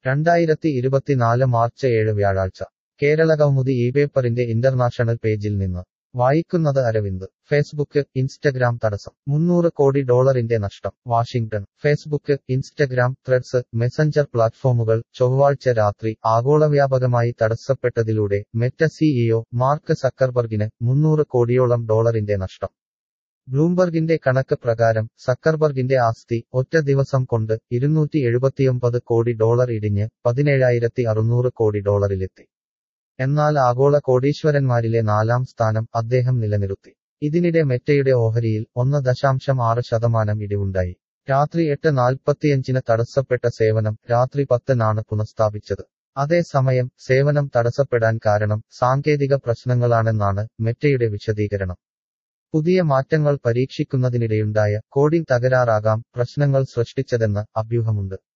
രണ്ടായിരത്തി ഇരുപത്തിനാല് മാർച്ച് ഏഴ് വ്യാഴാഴ്ച കേരള കൗമുദി ഈ പേപ്പറിന്റെ ഇന്റർനാഷണൽ പേജിൽ നിന്ന് വായിക്കുന്നത് അരവിന്ദ് ഫേസ്ബുക്ക് ഇൻസ്റ്റഗ്രാം തടസ്സം മുന്നൂറ് കോടി ഡോളറിന്റെ നഷ്ടം Washington Facebook Instagram Threads Messenger പ്ലാറ്റ്ഫോമുകൾ ചൊവ്വാഴ്ച രാത്രി ആഗോളവ്യാപകമായി തടസ്സപ്പെട്ടതിലൂടെ മെറ്റ സിഇഒ മാർക്ക് സക്കർബർഗിന് മുന്നൂറ് കോടിയോളം ഡോളറിന്റെ നഷ്ടം ബ്ലൂംബർഗിന്റെ കണക്ക് പ്രകാരം സക്കർബർഗിന്റെ ആസ്തി ഒറ്റ ദിവസം കൊണ്ട് ഇരുന്നൂറ്റി എഴുപത്തിയൊമ്പത് കോടി ഡോളർ ഇടിഞ്ഞ് പതിനേഴായിരത്തി അറുന്നൂറ് കോടി ഡോളറിലെത്തി എന്നാൽ ആഗോള കോടീശ്വരന്മാരിലെ നാലാം സ്ഥാനം അദ്ദേഹം നിലനിർത്തി ഇതിനിടെ മെറ്റയുടെ ഓഹരിയിൽ ഒന്ന് ദശാംശം ആറ് ശതമാനം ഇടിവുണ്ടായി രാത്രി എട്ട് നാൽപ്പത്തിയഞ്ചിന് തടസ്സപ്പെട്ട സേവനം രാത്രി പത്തിനാണ് പുനഃസ്ഥാപിച്ചത് അതേസമയം സേവനം തടസ്സപ്പെടാൻ കാരണം സാങ്കേതിക പ്രശ്നങ്ങളാണെന്നാണ് മെറ്റയുടെ വിശദീകരണം പുതിയ മാറ്റങ്ങൾ പരീക്ഷിക്കുന്നതിനിടെയുണ്ടായ കോഡിംഗ് തകരാറാകാം പ്രശ്നങ്ങൾ സൃഷ്ടിച്ചതെന്ന് അഭ്യൂഹമുണ്ട്